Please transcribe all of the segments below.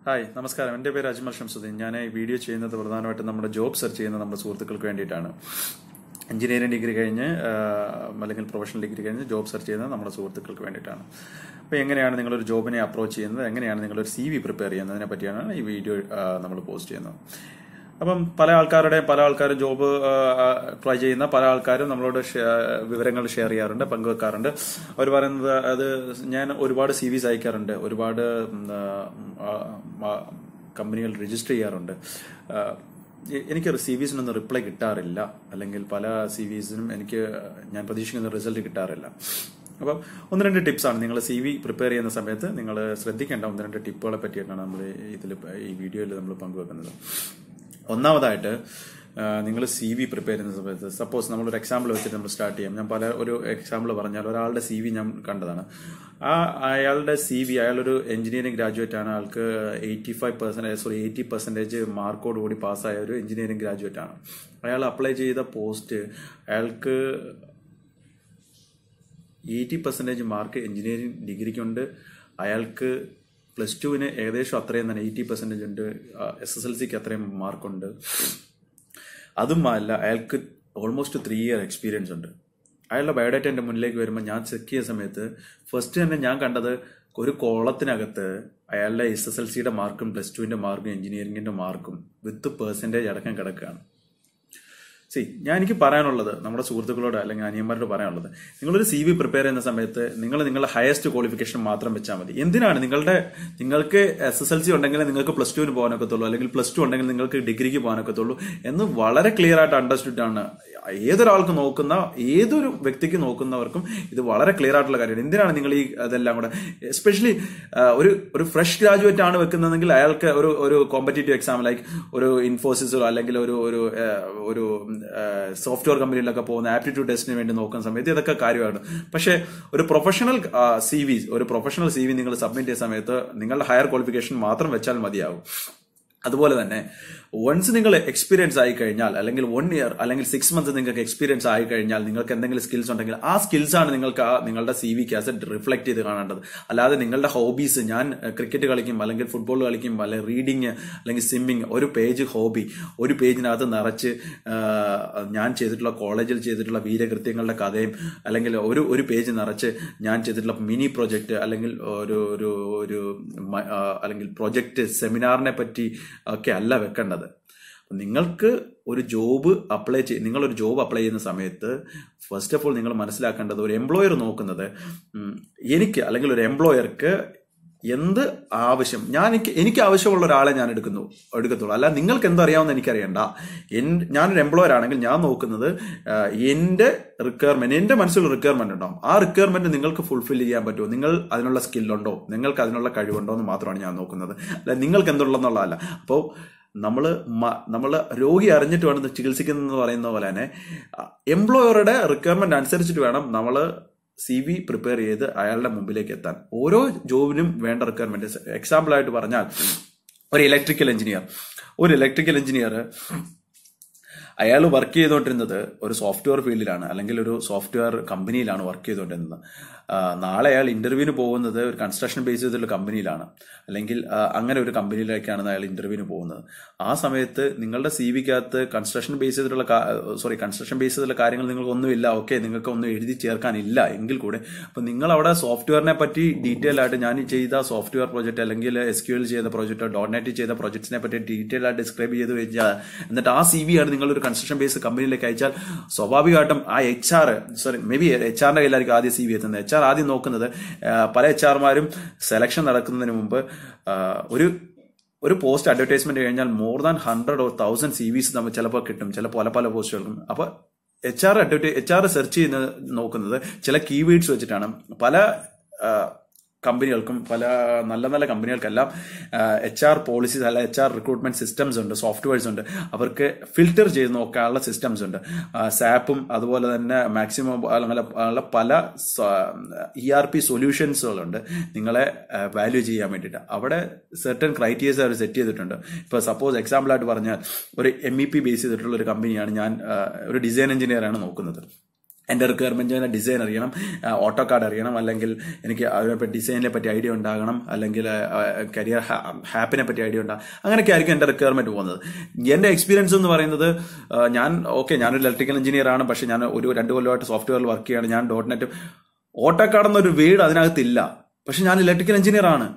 hi നമസ്കാരം എൻ്റെ പേര് അജ്മൽ ഷംസുദ്ദീൻ ഞാൻ ഈ വീഡിയോ ചെയ്യുന്നത് പ്രധാനമായിട്ടും നമ്മുടെ ജോബ് സെർച്ച് ചെയ്യുന്ന നമ്മുടെ സുഹൃത്തുക്കൾക്ക് വേണ്ടിയിട്ടാണ് എഞ്ചിനീയറിംഗ് ഡിഗ്രി കഴിഞ്ഞ് ആ, അല്ലെങ്കിൽ പ്രൊഫഷണൽ ഡിഗ്രി കഴിഞ്ഞ് ജോബ് സെർച്ച് ചെയ്യുന്നത് നമ്മുടെ സുഹൃത്തുക്കൾക്ക് വേണ്ടിയിട്ടാണ് അപ്പോൾ എങ്ങനെയാണ് നിങ്ങളൊരു ജോബിനെ അപ്രോച്ച് ചെയ്യുന്നത് എങ്ങനെയാണ് നിങ്ങളൊരു സി വി പ്രിപ്പയർ ചെയ്യുന്നതിനെ പറ്റിയാണ് ഈ വീഡിയോ നമ്മൾ പോസ്റ്റ് ചെയ്യുന്നത് അപ്പം പല ആൾക്കാരുടെ പല ആൾക്കാരും ജോബ് ട്രൈ ചെയ്യുന്ന പല ആൾക്കാരും നമ്മളോട് ഷെ- വിവരങ്ങൾ ഷെയർ ചെയ്യാറുണ്ട് പങ്കുവെക്കാറുണ്ട് അവർ പറയുന്നത് അത് ഞാൻ ഒരുപാട് സി വിസ് അയക്കാറുണ്ട് ഒരുപാട് ഉം, ആ, ആ, കമ്പനികൾ രജിസ്റ്റർ ചെയ്യാറുണ്ട് ആ, എ- എനിക്ക് സി വിസിനൊന്നും റിപ്ലൈ കിട്ടാറില്ല അല്ലെങ്കിൽ പല സി വിസിനും എനിക്ക് ഞാൻ പ്രതീക്ഷിക്കുന്ന റിസൾട്ട് കിട്ടാറില്ല അപ്പം ഒന്ന് രണ്ട് ടിപ്സാണ് നിങ്ങൾ സി വി പ്രിപ്പയർ ചെയ്യുന്ന സമയത്ത് നിങ്ങൾ ശ്രദ്ധിക്കേണ്ട ഒന്ന് രണ്ട് ടിപ്പുകളെ പറ്റിയിട്ടാണ് നമ്മൾ ഇതിൽ ഈ വീഡിയോയിൽ നമ്മൾ പങ്കുവെക്കുന്നത് ഒന്നാമതായിട്ട് നിങ്ങൾ സി വി പ്രിപ്പയർ ചെയ്യുന്ന സമയത്ത് സപ്പോസ് നമ്മളൊരു എക്സാമ്പിൾ വെച്ചിട്ട് നമ്മൾ സ്റ്റാർട്ട് ചെയ്യാം ഞാൻ പല ഒരു എക്സാമ്പിൾ പറഞ്ഞാൽ ഒരാളുടെ സി വി ഞാൻ കണ്ടതാണ് ആ അയാളുടെ സി വി അയാളൊരു എഞ്ചിനീയറിംഗ് ഗ്രാജുവേറ്റ് ആണ് ആൾക്ക് eighty five percentage sorry eighty percentage മാർക്കോട് കൂടി പാസ്സായ ഒരു എഞ്ചിനീയറിംഗ് ഗ്രാജുവേറ്റ് ആണ് അയാൾ അപ്ലൈ ചെയ്ത പോസ്റ്റ് അയാൾക്ക് എയ്റ്റി പെർസെൻറ്റേജ് മാർക്ക് എഞ്ചിനീയറിംഗ് ഡിഗ്രിക്കുണ്ട് അയാൾക്ക് പ്ലസ് ടുവിന് ഏകദേശം അത്രയും തന്നെ എയ്റ്റി പെർസെൻറ്റേജ് ഉണ്ട് എസ് എസ് എൽ സിക്ക് അത്രയും മാർക്കുണ്ട് അതും അല്ല അയാൾക്ക് ഓൾമോസ്റ്റ് ത്രീ ഇയർ എക്സ്പീരിയൻസ് ഉണ്ട് അയാളുടെ ബയോഡേറ്റ എൻ്റെ മുന്നിലേക്ക് വരുമ്പോൾ ഞാൻ ചെക്ക് ചെയ്ത സമയത്ത് ഫസ്റ്റ് തന്നെ ഞാൻ കണ്ടത് ഒരു കോളത്തിനകത്ത് അയാളുടെ എസ് എസ് എൽ സിയുടെ മാർക്കും പ്ലസ് ടുവിൻ്റെ മാർക്കും എഞ്ചിനീയറിംഗിൻ്റെ മാർക്കും വിത്ത് പെർസെൻറ്റേജ് അടക്കം കിടക്കുകയാണ് സി ഞാൻ എനിക്ക് പറയാനുള്ളത് നമ്മുടെ സുഹൃത്തുക്കളോട് അല്ലെങ്കിൽ അനിയന്മാരോട് പറയാനുള്ളത് നിങ്ങളൊരു സി വി പ്രിപ്പയർ ചെയ്യുന്ന സമയത്ത് നിങ്ങൾ നിങ്ങളുടെ ഹയസ്റ്റ് ക്വാളിഫിക്കേഷൻ മാത്രം വെച്ചാൽ മതി എന്തിനാണ് നിങ്ങളുടെ നിങ്ങൾക്ക് എസ് എസ് എൽ സി ഉണ്ടെങ്കിൽ നിങ്ങൾക്ക് പ്ലസ് ടുവിന് പോകാനൊക്കത്തുള്ളൂ അല്ലെങ്കിൽ പ്ലസ് ടു ഉണ്ടെങ്കിൽ നിങ്ങൾക്ക് ഡിഗ്രിക്ക് പോകാനൊക്കത്തുള്ളൂ എന്ന് വളരെ ക്ലിയർ ആയിട്ട് അണ്ടർസ്റ്റുഡ് ആണ് ഏതൊരാൾക്ക് നോക്കുന്ന ഏതൊരു വ്യക്തിക്ക് നോക്കുന്നവർക്കും ഇത് വളരെ ക്ലിയർ ആയിട്ടുള്ള കാര്യമാണ് എന്തിനാണ് നിങ്ങൾ ഈ അതെല്ലാം കൂടെ എസ്പെഷ്യലി ഒരു ഒരു ഫ്രഷ് ഗ്രാജുവേറ്റ് ആണ് വെക്കുന്നതെങ്കിൽ അയാൾക്ക് ഒരു ഒരു കോമ്പറ്റേറ്റീവ് എക്സാം ലൈക്ക് ഒരു ഇൻഫോസിസോ അല്ലെങ്കിൽ ഒരു ഒരു ആ, ഒരു സോഫ്റ്റ്വെയർ കമ്പനിയിലൊക്കെ പോകുന്ന ആപ്റ്റിറ്റ്യൂഡ് ടെസ്റ്റിന് വേണ്ടി നോക്കുന്ന സമയത്ത് ഇതൊക്കെ കാര്യമാണ് പക്ഷേ ഒരു പ്രൊഫഷണൽ സി വി ഒരു പ്രൊഫഷണൽ സി വി നിങ്ങൾ സബ്മിറ്റ് ചെയ്യുന്ന സമയത്ത് നിങ്ങളുടെ ഹയർ ക്വാളിഫിക്കേഷൻ മാത്രം വെച്ചാൽ മതിയാവും അതുപോലെ തന്നെ വൺസ് നിങ്ങൾ എക്സ്പീരിയൻസ് ആയി കഴിഞ്ഞാൽ അല്ലെങ്കിൽ വൺ ഇയർ അല്ലെങ്കിൽ സിക്സ് മന്ത്സ് നിങ്ങൾക്ക് എക്സ്പീരിയൻസ് ആയി കഴിഞ്ഞാൽ നിങ്ങൾക്ക് എന്തെങ്കിലും സ്കിൽസ് ഉണ്ടെങ്കിൽ ആ സ്കിൽസ് ആണ് നിങ്ങൾക്ക് ആ നിങ്ങളുടെ സി വി കാസ് റിഫ്ലക്ട് ചെയ്ത് കാണേണ്ടത് അല്ലാതെ നിങ്ങളുടെ ഹോബീസ് ഞാൻ ക്രിക്കറ്റ് കളിക്കും അല്ലെങ്കിൽ ഫുട്ബോൾ കളിക്കും അല്ലെങ്കിൽ റീഡിങ് അല്ലെങ്കിൽ സ്വിമ്മിങ് ഒരു പേജ് ഹോബി ഒരു പേജിനകത്ത് നിറച്ച് ആ, ഞാൻ ചെയ്തിട്ടുള്ള കോളേജിൽ ചെയ്തിട്ടുള്ള വീരകൃത്യങ്ങളുടെ കഥയും അല്ലെങ്കിൽ ഒരു ഒരു പേജ് നിറച്ച് ഞാൻ ചെയ്തിട്ടുള്ള മിനി പ്രൊജക്ട് അല്ലെങ്കിൽ ഒരു ഒരു ഒരു മ- ആ, അല്ലെങ്കിൽ പ്രൊജക്ട് സെമിനാറിനെ പറ്റി ഒക്കെ അല്ല വെക്കേണ്ടത് നിങ്ങൾക്ക് ഒരു ജോബ് അപ്ലൈ ചെയ് നിങ്ങളൊരു ജോബ് അപ്ലൈ ചെയ്യുന്ന സമയത്ത് ഫസ്റ്റ് ഓഫ് ഓൾ നിങ്ങൾ മനസ്സിലാക്കേണ്ടത് ഒരു എംപ്ലോയർ നോക്കുന്നത് ഉം, എനിക്ക് അല്ലെങ്കിൽ ഒരു എംപ്ലോയർക്ക് എന്ത് ആവശ്യം ഞാൻ എനിക്ക് എനിക്ക് ആവശ്യമുള്ള ഒരാളെ ഞാൻ എടുക്കുന്നു എടുക്കത്തുള്ളൂ അല്ല നിങ്ങൾക്ക് എന്തറിയാമെന്ന് എനിക്കറിയണ്ട എൻ ഞാനൊരു എംപ്ലോയർ ആണെങ്കിൽ ഞാൻ നോക്കുന്നത് ആ, എൻ്റെ റിക്വയർമെന്റ് എൻ്റെ മനസ്സിൽ റിക്വയർമെന്റ് ഉണ്ടാവും ആ റിക്വയർമെന്റ് നിങ്ങൾക്ക് ഫുൾഫിൽ ചെയ്യാൻ പറ്റുമോ നിങ്ങൾ അതിനുള്ള സ്കില്ലുണ്ടോ നിങ്ങൾക്ക് അതിനുള്ള കഴിവുണ്ടോ എന്ന് മാത്രമാണ് ഞാൻ നോക്കുന്നത് അല്ല നിങ്ങൾക്ക് എന്തുള്ളതെന്നുള്ളതല്ല അപ്പോൾ നമ്മൾ നമ്മൾ രോഗി അറിഞ്ഞിട്ട് വേണം ഇത് ചികിത്സിക്കുന്നതെന്ന് പറയുന്ന പോലെ തന്നെ എംപ്ലോയറുടെ റിക്വയർമെന്റ് അനുസരിച്ചിട്ട് വേണം നമ്മൾ സി വി പ്രിപ്പയർ ചെയ്ത് അയാളുടെ മുമ്പിലേക്ക് എത്താൻ ഓരോ ജോബിനും വേണ്ട റിക്വയർമെന്റ് എക്സാമ്പിൾ ആയിട്ട് പറഞ്ഞാൽ ഒരു ഇലക്ട്രിക്കൽ എഞ്ചിനീയർ ഒരു ഇലക്ട്രിക്കൽ എഞ്ചിനീയർ അയാൾ വർക്ക് ചെയ്തുകൊണ്ടിരുന്നത് ഒരു സോഫ്റ്റ്വെയർ ഫീൽഡിലാണ് അല്ലെങ്കിൽ ഒരു സോഫ്റ്റ്വെയർ കമ്പനിയിലാണ് വർക്ക് ചെയ്തുകൊണ്ടിരുന്നത് ആ, നാളെ അയാൾ ഇന്റർവ്യൂവിന് പോകുന്നത് ഒരു കൺസ്ട്രക്ഷൻ ബേസ് ചെയ്തിട്ടുള്ള കമ്പനിയിലാണ് അല്ലെങ്കിൽ ആ, അങ്ങനെ ഒരു കമ്പനിയിലേക്കാണ് അയാൾ ഇന്റർവ്യൂവിന് പോകുന്നത് ആ സമയത്ത് നിങ്ങളുടെ സി വിക്കകത്ത് കൺസ്ട്രക്ഷൻ ബേസ് ചെയ്തിട്ടുള്ള സോറി കൺസ്ട്രക്ഷൻ ബേസ് ചെയ്തിട്ടുള്ള കാര്യങ്ങൾ നിങ്ങൾക്ക് ഒന്നുമില്ല ഓക്കെ നിങ്ങൾക്ക് ഒന്നും എഴുതി ചേർക്കാനില്ല എങ്കിൽ കൂടെ അപ്പൊ നിങ്ങൾ അവിടെ സോഫ്റ്റ്വെയറിനെ പറ്റി ഡീറ്റെയിൽ ആയിട്ട് ഞാൻ ഈ ചെയ്ത സോഫ്റ്റ്വെയർ പ്രോജക്റ്റ് അല്ലെങ്കിൽ എസ് ക്യു എൽ ചെയ്ത പ്രോജക്റ്റ് ഡോട്ട് നെറ്റ് ചെയ്ത പ്രോജക്ട്സിനെ പറ്റി ഡീറ്റെയിൽ ആയിട്ട് ഡിസ്ക്രൈബ് ചെയ്ത് വെച്ചാൽ എന്നിട്ട് ആ സി വി ആണ് നിങ്ങളൊരു കൺസ്ട്രക്ഷൻ ബേസ് കമ്പനിയിലേക്ക് അയച്ചാൽ സ്വാഭാവികമായിട്ടും ആ H R sorry maybe H ആറിന്റെ കയ്യിലായിരിക്കും ആദ്യം സി വി എത്തുന്നത് എച്ച് ആർ ആദ്യം നോക്കുന്നത് ആ, പല എച്ച് ആർമാരും സെലക്ഷൻ നടക്കുന്നതിന് മുമ്പ് ആ, ഒരു ഒരു പോസ്റ്റ് അഡ്വർടൈസ്മെന്റ് കഴിഞ്ഞാൽ more than hundred or thousand CVs നമ്മൾ ചിലപ്പോൾ കിട്ടും ചില പല പല പോസ്റ്റുകൾക്കും അപ്പൊ എച്ച് ആർ അഡ്വർടൈ എച്ച് ആർ സെർച്ച് ചെയ്യുന്നത് നോക്കുന്നത് ചില കീവേഡ്സ് വെച്ചിട്ടാണ് പല ആ, കമ്പനികൾക്കും പല നല്ല നല്ല കമ്പനികൾക്കെല്ലാം എച്ച് ആർ പോളിസീസ് അല്ല എച്ച് ആർ റിക്രൂട്ട്മെന്റ് സിസ്റ്റംസ് ഉണ്ട് സോഫ്റ്റ്വെയർസ് ഉണ്ട് അവർക്ക് ഫിൽറ്റർ ചെയ്ത് നോക്കാനുള്ള സിസ്റ്റംസ് ഉണ്ട് സാപ്പും അതുപോലെ തന്നെ മാക്സിമം അങ്ങനെ പല ഇ ആർ പി സൊല്യൂഷൻസുകളുണ്ട് നിങ്ങളെ വാല്യൂ ചെയ്യാൻ വേണ്ടിയിട്ട് അവിടെ സെർട്ടൺ ക്രൈറ്റീരിയസ് അവർ സെറ്റ് ചെയ്തിട്ടുണ്ട് ഇപ്പോൾ സപ്പോസ് എക്സാമ്പിൾ ആയിട്ട് പറഞ്ഞാൽ ഒരു എം ഇ പി ബേസ് ചെയ്തിട്ടുള്ള ഒരു കമ്പനിയാണ് ഞാൻ ആ, ഒരു ഡിസൈൻ എഞ്ചിനീയർ ആണ് നോക്കുന്നത് എൻ്റെ റിക്വയർമെൻറ്റിനെ ഡിസൈൻ അറിയണം ഓട്ടോ കാർഡ് അറിയണം അല്ലെങ്കിൽ എനിക്ക് അതിനെപ്പറ്റി ഡിസൈനിനെ പറ്റി ഐഡിയ ഉണ്ടാകണം അല്ലെങ്കിൽ കരിയർ ഹാപ്പിനെ പറ്റി ഐഡിയ ഉണ്ടാകും അങ്ങനെയൊക്കെ ആയിരിക്കും എൻ്റെ റിക്വയർമെൻറ്റ് പോകുന്നത് എൻ്റെ എക്സ്പീരിയൻസ് എന്ന് പറയുന്നത് ആ, ഞാൻ ഓക്കെ ഞാനൊരു ഇലക്ട്രിക്കൽ എഞ്ചിനീയർ ആണ് പക്ഷേ ഞാൻ ഒരു രണ്ട് കൊല്ലമായിട്ട് സോഫ്റ്റ്വെയറിൽ വർക്ക് ചെയ്യാണ് ഞാൻ ഡോട്ട് നെറ്റ് ഓട്ടോ കാർഡ് എന്നൊരു വീട് അതിനകത്തില്ല പക്ഷെ ഞാൻ ഇലക്ട്രിക്കൽ എഞ്ചിനീയർ ആണ്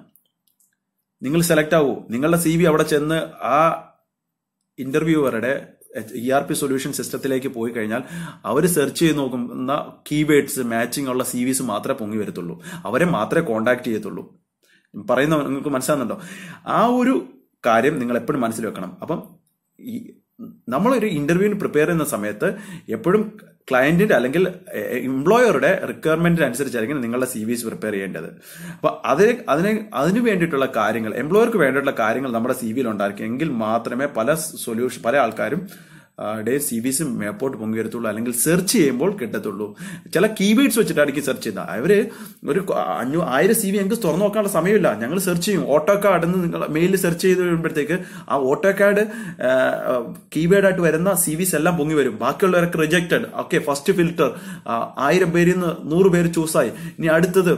നിങ്ങൾ സെലക്ട് ആവൂ നിങ്ങളുടെ സി വി അവിടെ ചെന്ന് ആ ഇന്റർവ്യൂവറുടെ ഇ ആർ പി സൊല്യൂഷൻ സിസ്റ്റത്തിലേക്ക് പോയി കഴിഞ്ഞാൽ അവർ സെർച്ച് ചെയ്ത് നോക്കുന്ന കീവേഡ്സ് മാച്ചിങ് ഉള്ള സി വിസ് മാത്രമേ പൊങ്ങി വരത്തുള്ളൂ അവരെ മാത്രമേ കോണ്ടാക്ട് ചെയ്യത്തുള്ളൂ പറയുന്ന നിങ്ങൾക്ക് മനസ്സിലാകുന്നുണ്ടോ ആ ഒരു കാര്യം നിങ്ങൾ എപ്പോഴും മനസ്സിൽ വെക്കണം അപ്പം ഈ നമ്മളൊരു ഇന്റർവ്യൂവിന് പ്രിപ്പയർ ചെയ്യുന്ന സമയത്ത് എപ്പോഴും ക്ലയന്റിന്റെ അല്ലെങ്കിൽ എംപ്ലോയറുടെ റിക്വയർമെന്റിന് അനുസരിച്ചായിരിക്കും നിങ്ങളുടെ സി വിസ് പ്രിപ്പയർ ചെയ്യേണ്ടത് അപ്പൊ അതിന് അതിന് അതിന് വേണ്ടിയിട്ടുള്ള കാര്യങ്ങൾ എംപ്ലോയർക്ക് വേണ്ടിയിട്ടുള്ള കാര്യങ്ങൾ നമ്മുടെ സി വിയിൽ ഉണ്ടായിരിക്കും എങ്കിൽ മാത്രമേ പല സൊല്യൂഷൻ പല ആൾക്കാരും ഡേ സി വിസ് മേപ്പോട്ട് പൊങ്ങി വരത്തുള്ളൂ അല്ലെങ്കിൽ സെർച്ച് ചെയ്യുമ്പോൾ കിട്ടത്തുള്ളൂ ചില കീവേഡ്സ് വെച്ചിട്ടായിരിക്കും സെർച്ച് ചെയ്യുന്നത് അവര് ഒരു അഞ്ഞൂ ആയിരം സി വി ഞങ്ങൾക്ക് തുറന്നു നോക്കാനുള്ള സമയമില്ല ഞങ്ങൾ സെർച്ച് ചെയ്യും ഓട്ടോ കാർഡ് എന്ന് നിങ്ങൾ മെയിലിൽ സെർച്ച് ചെയ്ത് കഴിയുമ്പോഴത്തേക്ക് ആ ഓട്ടോ കാർഡ് കീവേഡായിട്ട് വരുന്ന സി വിസ് എല്ലാം പൊങ്ങി വരും ബാക്കിയുള്ളവരൊക്കെ റിജക്റ്റഡ് ഓക്കെ ഫസ്റ്റ് ഫിൽറ്റർ ആയിരം പേരിൽ നിന്ന് നൂറ് പേര് ചൂസായി ഇനി അടുത്തത്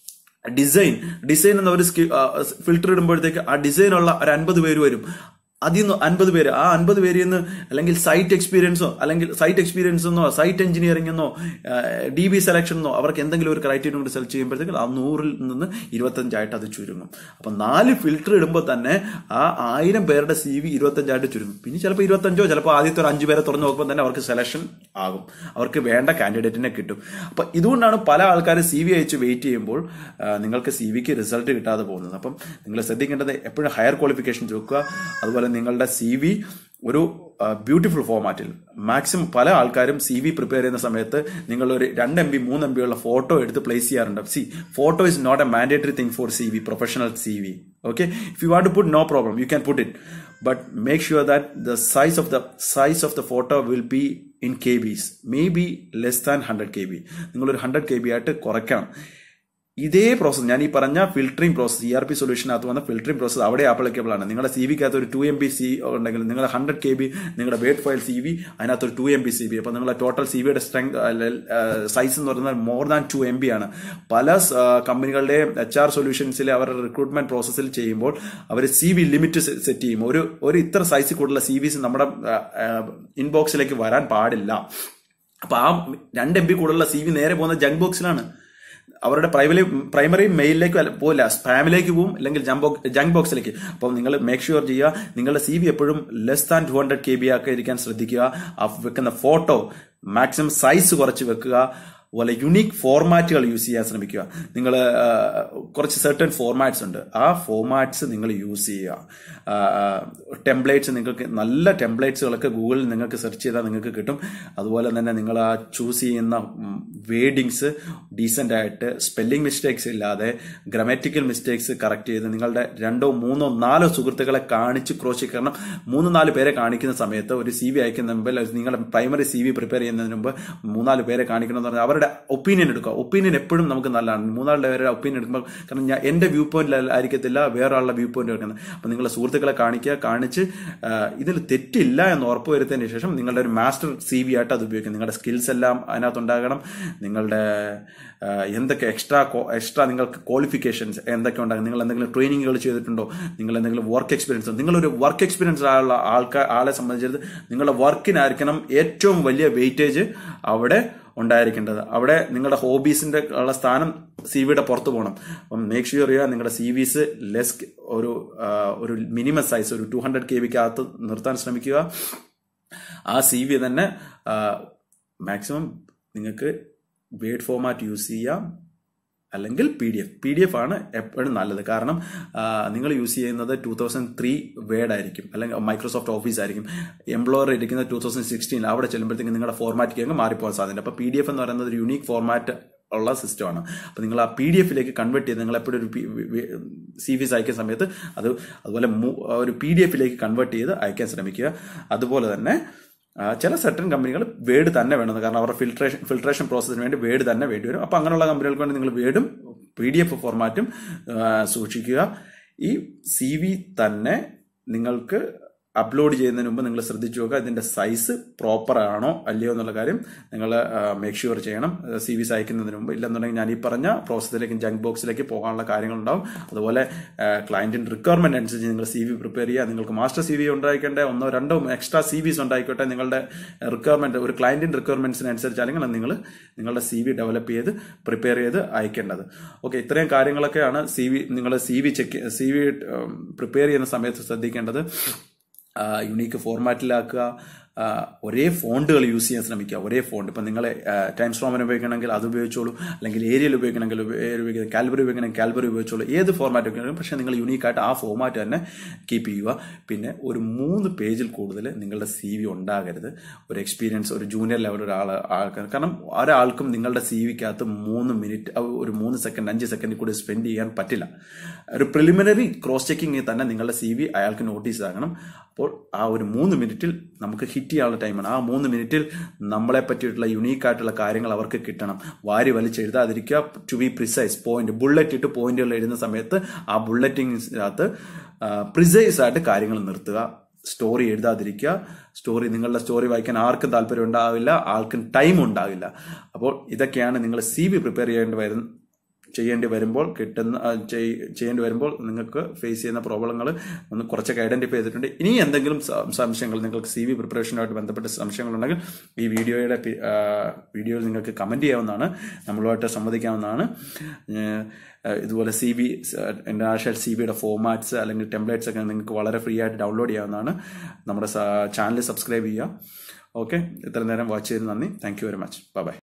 ഡിസൈൻ ഡിസൈൻ എന്ന ഒരു ഫിൽറ്റർ ഇടുമ്പോഴത്തേക്ക് ആ ഡിസൈൻ ഉള്ള ഒരു അൻപത് പേര് വരും അതിൽ നിന്ന് അൻപത് പേര് ആ അൻപത് പേരിൽ നിന്ന് അല്ലെങ്കിൽ സൈറ്റ് എക്സ്പീരിയൻസോ അല്ലെങ്കിൽ സൈറ്റ് എക്സ്പീരിയൻസ് എന്നോ സൈറ്റ് എഞ്ചിനീയറിംഗ് എന്നോ ഡി ബി സെലക്ഷൻ എന്നോ അവർക്ക് എന്തെങ്കിലും ഒരു ക്രൈറ്റീരിയ കൊണ്ട് സെലക്ട് ചെയ്യുമ്പോഴത്തേക്ക് ആ നൂറിൽ നിന്ന് ഇരുപത്തഞ്ചായിട്ട് അത് ചുരുങ്ങും അപ്പം നാല് ഫിൽറ്റർ ഇടുമ്പോൾ തന്നെ ആ ആയിരം പേരുടെ സി വി ഇരുപത്തഞ്ചായിട്ട് ചുരുങ്ങും പിന്നെ ചിലപ്പോൾ ഇരുപത്തഞ്ചോ ചിലപ്പോൾ ആദ്യത്തെ ഒരു അഞ്ച് പേരെ തുറന്നു നോക്കുമ്പോൾ തന്നെ അവർക്ക് സെലക്ഷൻ ആകും അവർക്ക് വേണ്ട കാൻഡിഡേറ്റിനെ കിട്ടും അപ്പൊ ഇതുകൊണ്ടാണ് പല ആൾക്കാർ സി വി അയച്ച് വെയിറ്റ് ചെയ്യുമ്പോൾ ആ, നിങ്ങൾക്ക് സി വിക്ക് റിസൾട്ട് കിട്ടാതെ പോകുന്നത് അപ്പം നിങ്ങൾ ശ്രദ്ധിക്കേണ്ടത് എപ്പോഴും ഹയർ ക്വാളിഫിക്കേഷൻ വെക്കുക അതുപോലെ നിങ്ങളുടെ സി വി ഒരു ബ്യൂട്ടിഫുൾ ഫോമാറ്റിൽ മാക്സിമം പല ആൾക്കാരും സി വി പ്രിപ്പയർ ചെയ്യുന്ന സമയത്ത് നിങ്ങൾ ഒരു രണ്ട് എം ബി മൂന്ന് എം ബി ഉള്ള ഫോട്ടോ എടുത്ത് പ്ലേസ് ചെയ്യാറുണ്ട് C photo is not a mandatory thing for C V professional C V okay if you want to put no problem you can put it but make sure that the size of the size of the photo will be in kbs maybe less than 100 kb നിങ്ങൾ ഒരു hundred K B ആയിട്ട് കുറയ്ക്കണം ഇതേ process ഞാൻ ഈ പറഞ്ഞ filtering process E R P സൊല്യൂഷനകത്ത് വന്ന ഫിൽറ്ററിംഗ് പ്രോസസ് അവിടെ ആപ്ലിക്കബിൾ ആണ് നിങ്ങളുടെ സി വിക്കകത്ത് ഒരു ടു എം ബി സി ഉണ്ടെങ്കിൽ നിങ്ങളുടെ ഹൺഡ്രഡ് കെ ബി നിങ്ങളുടെ വേഡ് ഫയൽ സി വി അതിനകത്ത് ഒരു two M B C B അപ്പോൾ നിങ്ങളുടെ ടോട്ടൽ സി വിയുടെ സ്ട്രെങ്ത് സൈസ് എന്ന് പറയുന്നത് more than two M B ആണ് പല കമ്പനികളുടെയും എച്ച് ആർ സൊല്യൂഷൻസിൽ അവരുടെ റിക്രൂട്ട്മെന്റ് പ്രോസസ്സിൽ ചെയ്യുമ്പോൾ അവർ സി വി ലിമിറ്റ് സെറ്റ് ചെയ്യും ഒരു ഒരു ഇത്ര സൈസിൽ കൂടുതലുള്ള സി വിസ് നമ്മുടെ ഇൻബോക്സിലേക്ക് വരാൻ പാടില്ല അപ്പൊ ആ രണ്ട് എം ബി കൂടുതലുള്ള സി വി നേരെ പോകുന്ന ജങ്ക് ബോക്സിലാണ് അവരുടെ പ്രൈമറി പ്രൈമറി മെയിലിലേക്ക് അല്ല- പോകില്ല സ്പാമിലേക്ക് പോകും അല്ലെങ്കിൽ ജങ്ക് ബോക്സിലേക്ക് അപ്പോൾ നിങ്ങൾ മേക്ക് ഷുവർ ചെയ്യുക നിങ്ങളുടെ സി വി എപ്പോഴും less than two hundred K B ആക്കി ഇരിക്കാൻ ശ്രദ്ധിക്കുക ആ വെക്കുന്ന ഫോട്ടോ മാക്സിമം സൈസ് കുറച്ച് വെക്കുക അതുപോലെ യുണീക്ക് ഫോർമാറ്റുകൾ യൂസ് ചെയ്യാൻ ശ്രമിക്കുക നിങ്ങൾ കുറച്ച് സെർട്ടൺ ഫോർമാറ്റ്സ് ഉണ്ട് ആ ഫോർമാറ്റ്സ് നിങ്ങൾ യൂസ് ചെയ്യുക ടെംപ്ലേറ്റ്സ് നിങ്ങൾക്ക് നല്ല ടെംപ്ലേറ്റ്സുകളൊക്കെ ഗൂഗിളിൽ നിങ്ങൾക്ക് സെർച്ച് ചെയ്താൽ നിങ്ങൾക്ക് കിട്ടും അതുപോലെ തന്നെ നിങ്ങൾ ആ ചൂസ് ചെയ്യുന്ന വേഡിങ്സ് ഡീസൻ്റ് ആയിട്ട് സ്പെല്ലിംഗ് മിസ്റ്റേക്സ് ഇല്ലാതെ ഗ്രമാറ്റിക്കൽ മിസ്റ്റേക്സ് കറക്റ്റ് ചെയ്ത് നിങ്ങളുടെ രണ്ടോ മൂന്നോ നാലോ സുഹൃത്തുക്കളെ കാണിച്ച് ക്രോസ് ചെക്ക് കാരണം മൂന്ന് നാല് പേരെ കാണിക്കുന്ന സമയത്ത് ഒരു സി വി അയക്കുന്ന മുമ്പ് അല്ലെങ്കിൽ നിങ്ങളുടെ പ്രൈമറി സി വി പ്രിപ്പയർ ചെയ്യുന്നതിന് മുമ്പ് മൂന്നാല് പേരെ കാണിക്കണം എന്ന് പറഞ്ഞാൽ അവരുടെ ഒപ്പീനിയൻ എടുക്കുക ഒപ്പീനിയൻ എപ്പോഴും നമുക്ക് നല്ലതാണ് മൂന്നാളുടെ പേരുടെ ഒപ്പീനിയൻ എടുക്കുമ്പോൾ കാരണം ഞാൻ എന്റെ വ്യൂ പോയിന്റ് ആയിരിക്കത്തില്ല വേറെ ആളുടെ വ്യൂ പോയിന്റ് എടുക്കുന്നത് അപ്പം നിങ്ങളുടെ സുഹൃത്തുക്കളെ കാണിക്കുക കാണിച്ച് ആ, ഇതിൽ തെറ്റില്ല എന്ന് ഉറപ്പുവരുത്തിയതിന് ശേഷം നിങ്ങളുടെ ഒരു മാസ്റ്റർ സി വി ആയിട്ട് അത് ഉപയോഗിക്കും നിങ്ങളുടെ സ്കിൽസ് എല്ലാം അതിനകത്തുണ്ടാകണം നിങ്ങളുടെ ആ, എന്തൊക്കെ എക്സ്ട്രാ എക്സ്ട്രാ നിങ്ങൾക്ക് ക്വാളിഫിക്കേഷൻസ് എന്തൊക്കെ ഉണ്ടാകും നിങ്ങൾ എന്തെങ്കിലും ട്രെയിനിങ്ങുകൾ ചെയ്തിട്ടുണ്ടോ നിങ്ങൾ എന്തെങ്കിലും വർക്ക് എക്സ്പീരിയൻസ് നിങ്ങളൊരു വർക്ക് എക്സ്പീരിയൻസ് ആയുള്ള ആൾക്കാർ ആളെ സംബന്ധിച്ചിടത്ത് നിങ്ങളുടെ വർക്കിനായിരിക്കണം ഏറ്റവും വലിയ വെയിറ്റേജ് അവിടെ ഉണ്ടായിരിക്കേണ്ടത് അവിടെ നിങ്ങളുടെ ഹോബീസിന്റെ ഉള്ള സ്ഥാനം സി വിയുടെ പുറത്ത് പോകണം അപ്പം മേക്ക് ഷുവർ ചെയ്യുക നിങ്ങളുടെ സി വിസ് ലെസ് ഒരു ആ, ഒരു മിനിമം സൈസ് ഒരു ടു ഹൺഡ്രഡ് കെ വിക്കകത്ത് നിർത്താൻ ശ്രമിക്കുക ആ സി വി തന്നെ മാക്സിമം നിങ്ങൾക്ക് വേഡ് ഫോമാറ്റ് യൂസ് ചെയ്യാം അല്ലെങ്കിൽ P D F P D F ആണ് എപ്പോഴും നല്ലത് കാരണം നിങ്ങൾ യൂസ് ചെയ്യുന്നത് ടൂ തൗസൻഡ് ത്രീ വേഡ് ആയിരിക്കും അല്ലെങ്കിൽ മൈക്രോസോഫ്റ്റ് ഓഫീസ് ആയിരിക്കും എംപ്ലോയർ ഇരിക്കുന്നത് ടൂ തൗസൻഡ് സിക്സ്റ്റീൻ അവിടെ ചെല്ലുമ്പോഴത്തേക്ക് നിങ്ങളുടെ ഫോർമാറ്റിലേക്ക് അങ്ങ് മാറിപ്പോകാൻ സാധ്യത അപ്പോൾ പി ഡി എഫ് എന്ന് പറയുന്നത് ഒരു യുണീക്ക് ഫോർമാറ്റ് ഉള്ള സിസ്റ്റമാണ് അപ്പോൾ നിങ്ങൾ ആ പി ഡി എഫിലേക്ക് കൺവേർട്ട് ചെയ്ത് നിങ്ങൾ എപ്പോഴും ഒരു സി വിസ് അയക്കുന്ന സമയത്ത് അത് അതുപോലെ മു- ഒരു പി ഡി എഫിലേക്ക് കൺവേർട്ട് ചെയ്ത് അയക്കാൻ ശ്രമിക്കുക അതുപോലെ തന്നെ ആ, ചില സെർട്ടൺ കമ്പനികൾ വേഡ് തന്നെ വേണം കാരണം അവരുടെ ഫിൽട്രേഷൻ ഫിൽട്രേഷൻ പ്രോസസ്സിന് വേണ്ടി വേഡ് തന്നെ വേണ്ടി വരും അപ്പോൾ അങ്ങനെയുള്ള കമ്പനികൾക്ക് വേണ്ടി നിങ്ങൾ വേഡും പി ഡി എഫ് ഫോർമാറ്റും സൂക്ഷിക്കുക ഈ സി വി തന്നെ നിങ്ങൾക്ക് അപ്ലോഡ് ചെയ്യുന്നതിന് മുമ്പ് നിങ്ങൾ ശ്രദ്ധിച്ചു നോക്കുക ഇതിന്റെ സൈസ് പ്രോപ്പർ ആണോ അല്ലയോ എന്നുള്ള കാര്യം നിങ്ങൾ മേക്ക് ഷുവർ ചെയ്യണം സി വിസ് അയക്കുന്നതിന് മുമ്പ് ഇല്ലെന്നുണ്ടെങ്കിൽ ഞാൻ ഈ പറഞ്ഞ പ്രോസസ്സിലേക്ക് ജങ്ക് ബോക്സിലേക്ക് പോകാനുള്ള കാര്യങ്ങളുണ്ടാവും അതുപോലെ ക്ലയന്റിന്റെ റിക്വയർമെന്റ് അനുസരിച്ച് നിങ്ങൾ സി വി പ്രിപ്പയർ ചെയ്യുക നിങ്ങൾക്ക് മാസ്റ്റർ സി വി ഉണ്ടായിക്കണ്ടേ ഒന്നോ രണ്ടോ എക്സ്ട്രാ സി വിസ് ഉണ്ടായിക്കോട്ടെ നിങ്ങളുടെ റിക്വയർമെന്റ് ഒരു ക്ലയന്റിന്റെ റിക്വയർമെന്റ്സിനനുസരിച്ചാണെങ്കിൽ നിങ്ങൾ നിങ്ങളുടെ സി വി ഡെവലപ്പ് ചെയ്ത് പ്രിപ്പയർ ചെയ്ത് അയക്കേണ്ടത് ഓക്കെ ഇത്രയും കാര്യങ്ങളൊക്കെയാണ് സി വി നിങ്ങൾ C V check C V prepare ചെയ്യുന്ന സമയത്ത് ശ്രദ്ധിക്കേണ്ടത് യുണീക്ക് ഫോർമാറ്റിലാക്കുക ആ, ഒരേ ഫോണ്ടുകൾ യൂസ് ചെയ്യാൻ ശ്രമിക്കുക ഒരേ ഫോണ്ട് ഇപ്പം നിങ്ങൾ ടൈം സ്ട്രോമൻ ഉപയോഗിക്കണമെങ്കിൽ അത് ഉപയോഗിച്ചോളൂ അല്ലെങ്കിൽ ഏരിയൽ ഉപയോഗിക്കണമെങ്കിൽ ഏരിയൽ ഉപയോഗിക്കുക കാൽബറി ഉപയോഗിക്കണമെങ്കിൽ കാൽബറി ഉപയോഗിച്ചോളൂ ഏത് ഫോർമാറ്റ് ഉപയോഗിക്കണം പക്ഷേ നിങ്ങൾ യൂണീക്കായിട്ട് ആ ഫോർമാറ്റ് തന്നെ കീപ്പ് ചെയ്യുക പിന്നെ ഒരു മൂന്ന് പേജിൽ കൂടുതൽ നിങ്ങളുടെ സി വി ഉണ്ടാകരുത് ഒരു എക്സ്പീരിയൻസ് ഒരു ജൂനിയർ ലെവൽ ഒരാൾ ആൾക്കാർ കാരണം ഒരാൾക്കും നിങ്ങളുടെ സി വിക്കകത്ത് മൂന്ന് മിനിറ്റ് ഒരു മൂന്ന് സെക്കൻഡ് അഞ്ച് സെക്കൻഡ് കൂടി സ്പെൻഡ് ചെയ്യാൻ പറ്റില്ല ഒരു പ്രിലിമിനറി ക്രോസ് ചെക്കിങ്ങിൽ തന്നെ നിങ്ങളുടെ സി വി അയാൾക്ക് നോട്ടീസ് ആകണം അപ്പോൾ ആ ഒരു മൂന്ന് മിനിറ്റിൽ നമുക്ക് ഹിറ്റ് ചെയ്യാനുള്ള ടൈമാണ് ആ മൂന്ന് മിനിറ്റിൽ നമ്മളെ പറ്റിയിട്ടുള്ള യുണീക്ക് ആയിട്ടുള്ള കാര്യങ്ങൾ അവർക്ക് കിട്ടണം വാരി വലിച്ചെഴുതാതിരിക്കുക to be precise point bullet ഇട്ട് പോയിന്റുകൾ എഴുതുന്ന സമയത്ത് ആ ബുള്ളറ്റിനകത്ത് പ്രിസൈസ് ആയിട്ട് കാര്യങ്ങൾ നിർത്തുക സ്റ്റോറി എഴുതാതിരിക്കുക സ്റ്റോറി നിങ്ങളുടെ സ്റ്റോറി വായിക്കാൻ ആർക്കും താല്പര്യം ഉണ്ടാവില്ല ആർക്കും ടൈം ഉണ്ടാവില്ല അപ്പോൾ ഇതൊക്കെയാണ് നിങ്ങൾ സി വി പ്രിപ്പയർ ചെയ്യേണ്ടി വരുന്ന ചെയ്യേണ്ടി വരുമ്പോൾ കിട്ടുന്ന ആ, ചെയ്- ചെയ്യേണ്ടി വരുമ്പോൾ നിങ്ങൾക്ക് ഫേസ് ചെയ്യുന്ന പ്രോബ്ലങ്ങൾ ഒന്ന് കുറച്ചൊക്കെ ഐഡന്റിഫൈ ചെയ്തിട്ടുണ്ട് ഇനി എന്തെങ്കിലും സ- സംശയങ്ങൾ നിങ്ങൾക്ക് സി വി പ്രിപ്പറേഷനുമായിട്ട് ബന്ധപ്പെട്ട സംശയങ്ങളുണ്ടെങ്കിൽ ഈ വീഡിയോയുടെ പി- ആ, വീഡിയോയിൽ നിങ്ങൾക്ക് കമന്റ് ചെയ്യാവുന്നതാണ് നമ്മളുമായിട്ട് സംവദിക്കാവുന്നതാണ് ഏഹ്, ഇതുപോലെ സി ബി ഇന്റർനാഷണൽ സി ബിയുടെ ഫോമാറ്റ്സ് അല്ലെങ്കിൽ ടെംപ്ലേറ്റ്സ് ഒക്കെ നിങ്ങൾക്ക് വളരെ ഫ്രീ ആയിട്ട് ഡൗൺലോഡ് ചെയ്യാവുന്നതാണ് നമ്മുടെ ചാനൽ സബ്സ്ക്രൈബ് ചെയ്യുക ഓക്കെ ഇത്ര നേരം വാച്ച് ചെയ്തതിന് നന്ദി thank you very much by